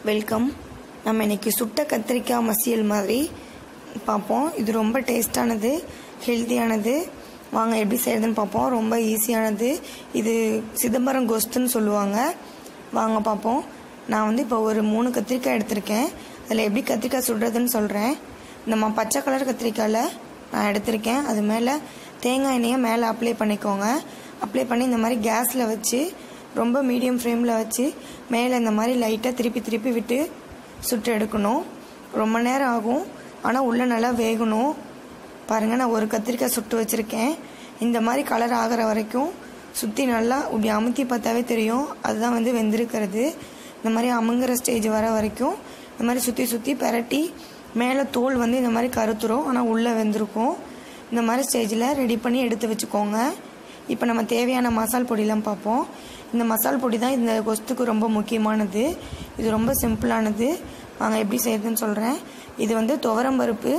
welcome நம்ம இன்னைக்கு சுட்ட கத்திரிக்காய் மசியல் மாதிரி பார்ப்போம் இது ரொம்ப டேஸ்டானது ஹெல்த்தியானது வாங்க எப்படி செய்யறதுன்னு பார்ப்போம் ரொம்ப ஈஸியானது இது சிதம்பரம் கோஸ்துன்னு சொல்லுவாங்க வாங்க பார்ப்போம் நான் வந்து இப்போ ஒரு மூணு கத்திரிக்காய் எடுத்திருக்கேன் அதில் எப்படி கத்திரிக்காய் சுடுறதுன்னு சொல்கிறேன் நம்ம பச்சை கலர் கத்திரிக்காயில் நான் எடுத்திருக்கேன் அது மேலே தேங்காய் எண்ணெயை மேலே அப்ளை பண்ணிக்கோங்க அப்ளை பண்ணி இந்த மாதிரி கேஸில் வச்சு ரொம்ப மீடியம் ஃப்ளேமில் வச்சு மேலே இந்த மாதிரி லைட்டாக திருப்பி திருப்பி விட்டு சுட்டு எடுக்கணும் ரொம்ப நேரம் ஆகும் ஆனால் உள்ளே நல்லா வேகணும் பாருங்கள் நான் ஒரு கத்திரிக்காய் சுட்டு வச்சுருக்கேன் இந்த மாதிரி கலர் ஆகிற வரைக்கும் சுற்றி நல்லா இப்படி அமுத்தி பார்த்தாவே தெரியும் அதுதான் வந்து வெந்திருக்கிறது இந்த மாதிரி அமுங்குற ஸ்டேஜ் வர வரைக்கும் இந்த மாதிரி சுற்றி சுற்றி பெரட்டி மேலே தோல் வந்து இந்த மாதிரி கருத்துரும் ஆனால் உள்ளே வெந்திருக்கும் இந்த மாதிரி ஸ்டேஜில் ரெடி பண்ணி எடுத்து வச்சுக்கோங்க இப்போ நம்ம தேவையான மசால் பொடியெலாம் பார்ப்போம் இந்த மசால் பொடி தான் இந்த கொஸ்துக்கு ரொம்ப முக்கியமானது இது ரொம்ப சிம்பிளானது வாங்க எப்படி செய்யுதுன்னு சொல்கிறேன் இது வந்து துவரம்பருப்பு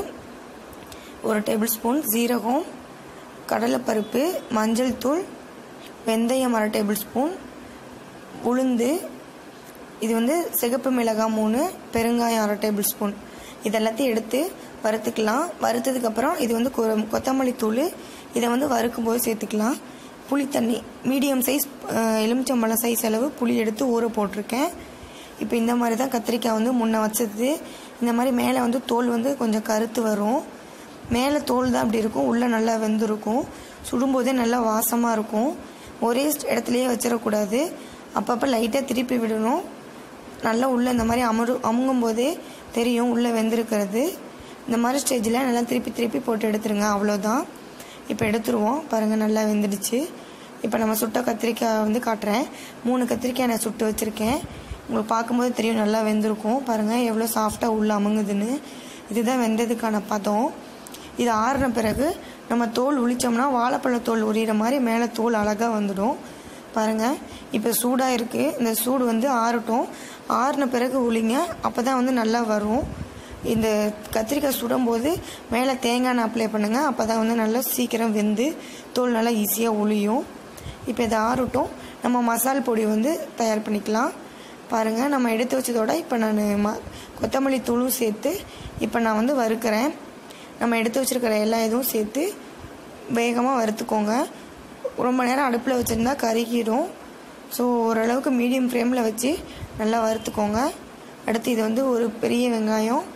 ஒரு டேபிள் ஸ்பூன் ஜீரகம் கடலைப்பருப்பு மஞ்சள் தூள் வெந்தயம் அரை டேபிள் ஸ்பூன் உளுந்து இது வந்து சிகப்பு மிளகாய் மூணு பெருங்காயம் அரை டேபிள் ஸ்பூன் இதெல்லாத்தையும் எடுத்து வறுத்துக்கலாம் வறுத்ததுக்கப்புறம் இது வந்து கொ- கொத்தமல்லி தூள் இதை வந்து வறுக்கும் போது சேர்த்துக்கலாம் புளி தண்ணி மீடியம் சைஸ் எலுமிச்சம்பழம் சைஸ் அளவு புளி எடுத்து ஊற போட்டிருக்கேன் இப்போ இந்த மாதிரி தான் கத்திரிக்காய் வந்து முன்ன வச்சது இந்த மாதிரி மேலே வந்து தோல் வந்து கொஞ்சம் கருத்து வரும் மேலே தோல் தான் அப்படி இருக்கும் உள்ளே நல்லா வெந்திருக்கும் சுடும்போதே நல்லா வாசமாக இருக்கும் ஒரே இடத்துலையே வச்சிடக்கூடாது அப்பப்போ லைட்டாக திருப்பி விடணும் நல்லா உள்ளே இந்த மாதிரி அமரு அமுங்கும் போதே தெரியும் உள்ளே வெந்திருக்கிறது இந்த மாதிரி ஸ்டேஜில் நல்லா திருப்பி திருப்பி போட்டு எடுத்துருங்க அவ்வளோதான் இப்போ எடுத்துருவோம் பாருங்கள் நல்லா வெந்துடுச்சு இப்போ நம்ம சுட்ட கத்திரிக்காய் வந்து காட்டுறேன் மூணு கத்திரிக்காய் நான் சுட்டு வச்சுருக்கேன் உங்களுக்கு பார்க்கும்போது தெரியும் நல்லா வெந்திருக்கும் பாருங்கள் எவ்வளோ சாஃப்டாக உள்ளே அமுங்குதுன்னு இதுதான் வெந்ததுக்கான பதம் இது ஆறின பிறகு நம்ம தோல் உளிச்சோம்னா வாழைப்பழ தோல் உரியிற மாதிரி மேலே தோல் அழகாக வந்துடும் பாருங்கள் இப்போ சூடாக இருக்குது இந்த சூடு வந்து ஆறட்டும் ஆறின பிறகு உளிங்க அப்போ தான் வந்து நல்லா வரும் இந்த கத்திரிக்காய் சுடும்போது மேலே தேங்காய் எண்ணெய் அப்ளை பண்ணுங்கள் அப்போ தான் வந்து நல்லா சீக்கிரம் வெந்து தோல் நல்லா ஈஸியாக உளியும் இப்போ இதை ஆறட்டும் நம்ம மசால் பொடி வந்து தயார் பண்ணிக்கலாம் பாருங்கள் நம்ம எடுத்து வச்சதோட இப்போ நான் ம கொத்தமல்லி தூளும் சேர்த்து இப்போ நான் வந்து வறுக்கிறேன் நம்ம எடுத்து வச்சிருக்கிற எல்லா இதுவும் சேர்த்து வேகமாக வறுத்துக்கோங்க ரொம்ப நேரம் அடுப்பில் வச்சுருந்தா கருகிடும் ஸோ ஓரளவுக்கு மீடியம் ஃப்ளேமில் வச்சு நல்லா வறுத்துக்கோங்க அடுத்து இது வந்து ஒரு பெரிய வெங்காயம்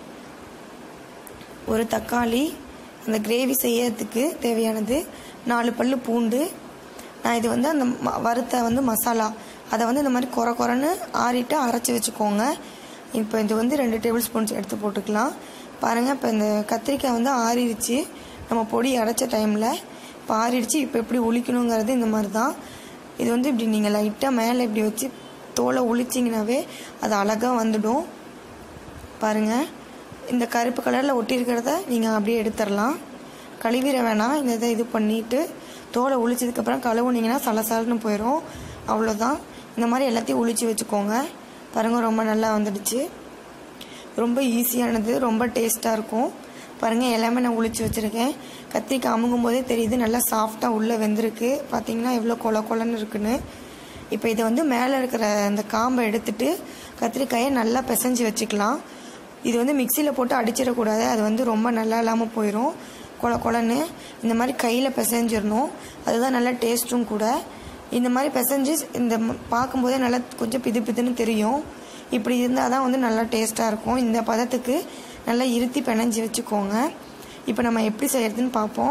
ஒரு தக்காளி அந்த கிரேவி செய்யறதுக்கு தேவையானது நாலு பல்லு பூண்டு நான் இது வந்து அந்த ம- வறுத்த வந்து மசாலா அதை வந்து இந்த மாதிரி குறை குறைன்னு ஆறிட்டு அரைச்சி வச்சுக்கோங்க இப்போ இது வந்து ரெண்டு டேபிள் ஸ்பூன்ஸ் எடுத்து போட்டுக்கலாம் பாருங்கள் இப்போ இந்த கத்திரிக்காய் வந்து ஆறிடுச்சு நம்ம பொடி அரைச்ச டைமில் இப்போ ஆறிடுச்சு இப்போ எப்படி உளிக்கணுங்கிறது இந்த மாதிரி தான் இது வந்து இப்படி நீங்கள் லைட்டாக மேலே இப்படி வச்சு தோலை உளிச்சிங்கனாவே அது அழகாக வந்துடும் பாருங்கள் இந்த கருப்பு கலரில் ஒட்டியிருக்கிறத நீங்கள் அப்படியே எடுத்துடலாம் கழுவிட வேணாம் இந்த இதை இது பண்ணிவிட்டு தோலை உளிச்சதுக்கப்புறம் கழுவுனீங்கன்னா சலசலன்னு போயிடும் அவ்வளோதான் இந்த மாதிரி எல்லாத்தையும் உளிச்சு வச்சுக்கோங்க பாருங்கள் ரொம்ப நல்லா வந்துடுச்சு ரொம்ப ஈஸியானது ரொம்ப டேஸ்ட்டாக இருக்கும் பாருங்கள் எல்லாமே நான் உளிச்சு வச்சுருக்கேன் கத்திரிக்காய் அமுங்கும் போதே தெரியுது நல்லா சாஃப்டாக உள்ளே வெந்திருக்கு பார்த்தீங்கன்னா எவ்வளோ கொல கொலன்னு இருக்குன்னு இப்போ இதை வந்து மேலே இருக்கிற அந்த காம்பை எடுத்துட்டு கத்திரிக்காயை நல்லா பிசைஞ்சு வச்சுக்கலாம் இது வந்து மிக்சியில் போட்டு அடிச்சிடக்கூடாது அது வந்து ரொம்ப நல்லா இல்லாமல் போயிடும் கொல கொலன்னு இந்த மாதிரி கையில் பிசைஞ்சிடணும் அதுதான் நல்லா டேஸ்ட்டும் கூட இந்த மாதிரி பிசைஞ்சு இந்த ம- பார்க்கும்போதே நல்லா கொஞ்சம் பிது பிதுன்னு தெரியும் இப்படி இருந்தால் தான் வந்து நல்லா டேஸ்ட்டாக இருக்கும் இந்த பதத்துக்கு நல்லா இருத்தி பிணைஞ்சி வச்சுக்கோங்க இப்போ நம்ம எப்படி செய்யறதுன்னு பார்ப்போம்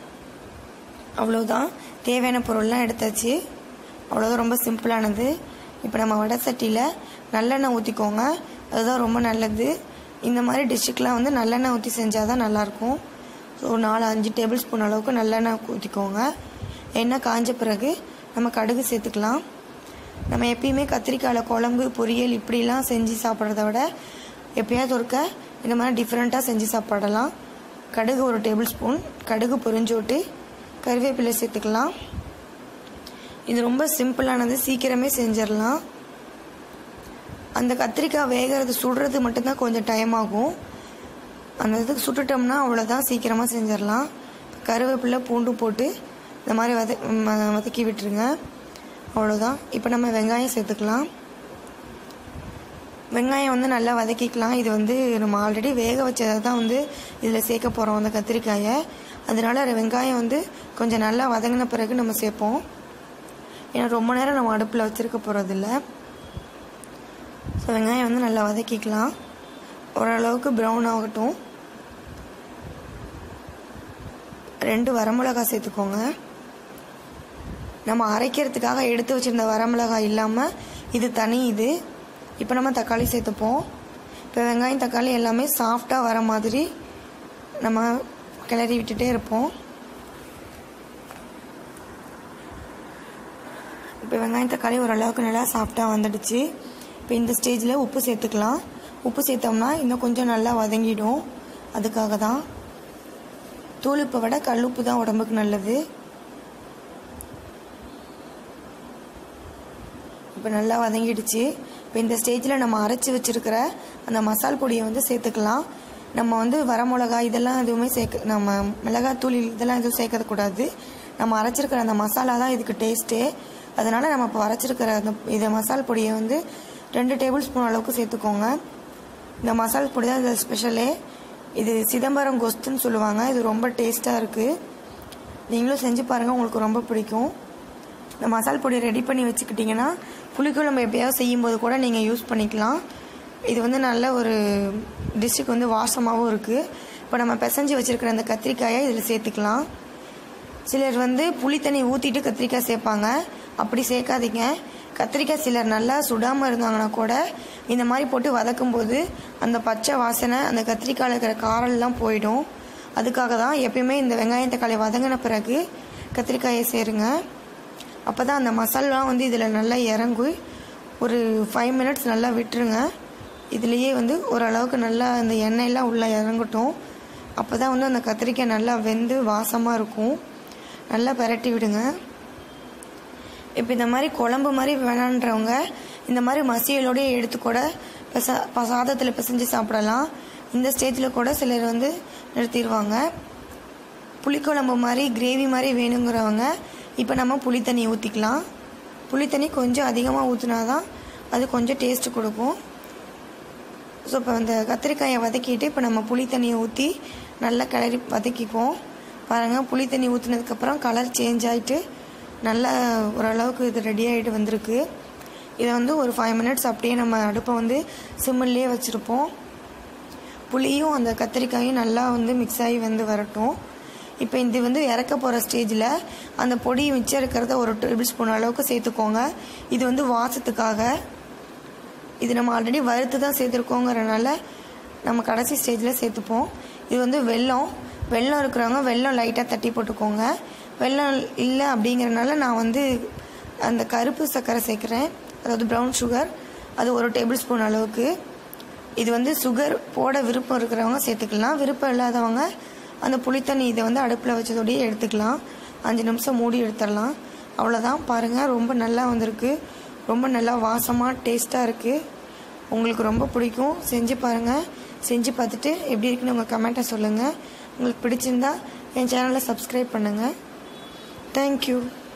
அவ்வளோதான் தேவையான பொருள்லாம் எடுத்தாச்சு அவ்வளோதான் ரொம்ப சிம்பிளானது இப்போ நம்ம வடை சட்டியில் நல்லெண்ணெய் ஊற்றிக்கோங்க அதுதான் ரொம்ப நல்லது இந்த மாதிரி டிஷ்ஷுக்கெலாம் வந்து நல்லெண்ணெய் ஊற்றி செஞ்சால் தான் நல்லாயிருக்கும் ஸோ நாலு அஞ்சு டேபிள் ஸ்பூன் அளவுக்கு நல்லெண்ணெய் ஊற்றிக்கோங்க எண்ணெய் காஞ்ச பிறகு நம்ம கடுகு சேர்த்துக்கலாம் நம்ம எப்பயுமே கத்திரிக்காயில் குழம்பு பொரியல் இப்படிலாம் செஞ்சு சாப்பிட்றத விட எப்பயாவது ஒருக்க இந்த மாதிரி டிஃப்ரெண்ட்டாக செஞ்சு சாப்பிடலாம் கடுகு ஒரு டேபிள் ஸ்பூன் கடுகு பொரிஞ்சோட்டு கருவேப்பிலை சேர்த்துக்கலாம் இது ரொம்ப சிம்பிளானது சீக்கிரமே செஞ்சிடலாம் அந்த கத்திரிக்காய் வேகிறது சுடுறது மட்டும்தான் கொஞ்சம் டைம் ஆகும் அந்த இதுக்கு சுட்டுட்டோம்னா அவ்வளோதான் சீக்கிரமாக செஞ்சிடலாம் கருவேப்பிலை பூண்டு போட்டு இந்த மாதிரி வத ம- வதக்கி விட்டுருங்க அவ்வளோதான் இப்போ நம்ம வெங்காயம் சேர்த்துக்கலாம் வெங்காயம் வந்து நல்லா வதக்கிக்கலாம் இது வந்து நம்ம ஆல்ரெடி வேக வச்சதை தான் வந்து இதில் சேர்க்க போகிறோம் அந்த கத்திரிக்காயை அதனால வெங்காயம் வந்து கொஞ்சம் நல்லா வதங்கின பிறகு நம்ம சேர்ப்போம் ஏன்னா ரொம்ப நேரம் நம்ம அடுப்பில் வச்சுருக்க போகிறதில்ல ஸோ வெங்காயம் வந்து நல்லா வதக்கிக்கலாம் ஓரளவுக்கு ப்ரௌன் ஆகட்டும் ரெண்டு வரமிளகாய் சேர்த்துக்கோங்க நம்ம அரைக்கிறதுக்காக எடுத்து வச்சுருந்த வரமிளகாய் இல்லாமல் இது தனி இது இப்போ நம்ம தக்காளி சேர்த்துப்போம் இப்போ வெங்காயம் தக்காளி எல்லாமே சாஃப்டாக வர மாதிரி நம்ம கிளறி விட்டுட்டே இருப்போம் இப்போ வெங்காயம் தக்காளி ஓரளவுக்கு நல்லா சாஃப்டாக வந்துடுச்சு இப்போ இந்த ஸ்டேஜில் உப்பு சேர்த்துக்கலாம் உப்பு சேர்த்தோம்னா இன்னும் கொஞ்சம் நல்லா வதங்கிடும் அதுக்காக தான் தூளுப்பை விட கல்லுப்பு தான் உடம்புக்கு நல்லது இப்போ நல்லா வதங்கிடுச்சு இப்போ இந்த ஸ்டேஜில் நம்ம அரைச்சி வச்சுருக்கிற அந்த மசால் பொடியை வந்து சேர்த்துக்கலாம் நம்ம வந்து வரமிளகா இதெல்லாம் எதுவுமே சேர்க்க நம்ம மிளகாய் தூள் இதெல்லாம் எதுவும் சேர்க்கக்கூடாது நம்ம அரைச்சிருக்கிற அந்த மசாலா தான் இதுக்கு டேஸ்ட்டே அதனால் நம்ம இப்போ அரைச்சிருக்கிற அந்த இதை மசால் பொடியை வந்து ரெண்டு டேபிள் ஸ்பூன் அளவுக்கு சேர்த்துக்கோங்க இந்த மசால் பொடி தான் இது ஸ்பெஷலே இது சிதம்பரம் கொஸ்துன்னு சொல்லுவாங்க இது ரொம்ப டேஸ்ட்டாக இருக்குது நீங்களும் செஞ்சு பாருங்கள் உங்களுக்கு ரொம்ப பிடிக்கும் இந்த மசால் பொடி ரெடி பண்ணி வச்சுக்கிட்டிங்கன்னா புளிக்குழம்பு எப்பயாவது செய்யும்போது கூட நீங்கள் யூஸ் பண்ணிக்கலாம் இது வந்து நல்ல ஒரு டிஷ்ஷுக்கு வந்து வாசமாகவும் இருக்குது இப்போ நம்ம பிசைஞ்சு வச்சுருக்கிற அந்த கத்திரிக்காயை இதில் சேர்த்துக்கலாம் சிலர் வந்து புளி தண்ணி ஊற்றிட்டு கத்திரிக்காய் சேர்ப்பாங்க அப்படி சேர்க்காதீங்க கத்திரிக்காய் சிலர் நல்லா சுடாமல் இருந்தாங்கன்னா கூட இந்த மாதிரி போட்டு வதக்கும் போது அந்த பச்சை வாசனை அந்த கத்திரிக்காயில் இருக்கிற காரெல்லாம் போயிடும் அதுக்காக தான் எப்பயுமே இந்த வெங்காயம் தக்காளி வதங்கின பிறகு கத்திரிக்காயை சேருங்க அப்போ தான் அந்த மசாலாம் வந்து இதில் நல்லா இறங்கு ஒரு ஃபைவ் மினிட்ஸ் நல்லா விட்டுருங்க இதுலேயே வந்து ஓரளவுக்கு நல்லா அந்த எண்ணெயெல்லாம் உள்ளே இறங்கட்டும் அப்போ தான் வந்து அந்த கத்திரிக்காய் நல்லா வெந்து வாசமாக இருக்கும் நல்லா பரட்டி விடுங்க இப்போ இந்த மாதிரி குழம்பு மாதிரி வேணான்றவங்க இந்த மாதிரி மசியலோடய எடுத்து கூட பச சாதத்தில் பிசைஞ்சு சாப்பிடலாம் இந்த ஸ்டேஜில் கூட சிலர் வந்து நிறுத்திடுவாங்க புளிக்குழம்பு மாதிரி கிரேவி மாதிரி வேணுங்கிறவங்க இப்போ நம்ம புளி தண்ணி ஊற்றிக்கலாம் புளி தண்ணி கொஞ்சம் அதிகமாக ஊற்றினா தான் அது கொஞ்சம் டேஸ்ட்டு கொடுக்கும் ஸோ இப்போ இந்த கத்திரிக்காயை வதக்கிட்டு இப்போ நம்ம புளி தண்ணியை ஊற்றி நல்லா கிளறி வதக்கிப்போம் பாருங்கள் புளி தண்ணி ஊற்றினதுக்கப்புறம் கலர் சேஞ்ச் ஆகிட்டு நல்லா ஓரளவுக்கு இது ரெடி ஆகிட்டு வந்திருக்கு இதை வந்து ஒரு ஃபைவ் மினிட்ஸ் அப்படியே நம்ம அடுப்பை வந்து சிம்மில்லே வச்சுருப்போம் புளியும் அந்த கத்திரிக்காயும் நல்லா வந்து மிக்ஸ் ஆகி வந்து வரட்டும் இப்போ இது வந்து இறக்க போகிற ஸ்டேஜில் அந்த பொடி மிச்சம் இருக்கிறத ஒரு டேபிள் ஸ்பூன் அளவுக்கு சேர்த்துக்கோங்க இது வந்து வாசத்துக்காக இது நம்ம ஆல்ரெடி வறுத்து தான் சேர்த்துருக்கோங்கிறனால நம்ம கடைசி ஸ்டேஜில் சேர்த்துப்போம் இது வந்து வெல்லம் வெல்லம் இருக்கிறவங்க வெல்லம் லைட்டாக தட்டி போட்டுக்கோங்க வெல்லம் இல்லை அப்படிங்கிறனால நான் வந்து அந்த கருப்பு சர்க்கரை சேர்க்குறேன் அதாவது ப்ரௌன் சுகர் அது ஒரு டேபிள் ஸ்பூன் அளவுக்கு இது வந்து சுகர் போட விருப்பம் இருக்கிறவங்க சேர்த்துக்கலாம் விருப்பம் இல்லாதவங்க அந்த புளித்தண்ணி இதை வந்து அடுப்பில் வச்சதோடய எடுத்துக்கலாம் அஞ்சு நிமிஷம் மூடி எடுத்துடலாம் அவ்வளோதான் பாருங்கள் ரொம்ப நல்லா வந்திருக்கு ரொம்ப நல்லா வாசமாக டேஸ்ட்டாக இருக்குது உங்களுக்கு ரொம்ப பிடிக்கும் செஞ்சு பாருங்கள் செஞ்சு பார்த்துட்டு எப்படி இருக்குன்னு உங்கள் கமெண்ட்டை சொல்லுங்கள் உங்களுக்கு பிடிச்சிருந்தா என் சேனலை சப்ஸ்கிரைப் பண்ணுங்கள் தேங்க்யூ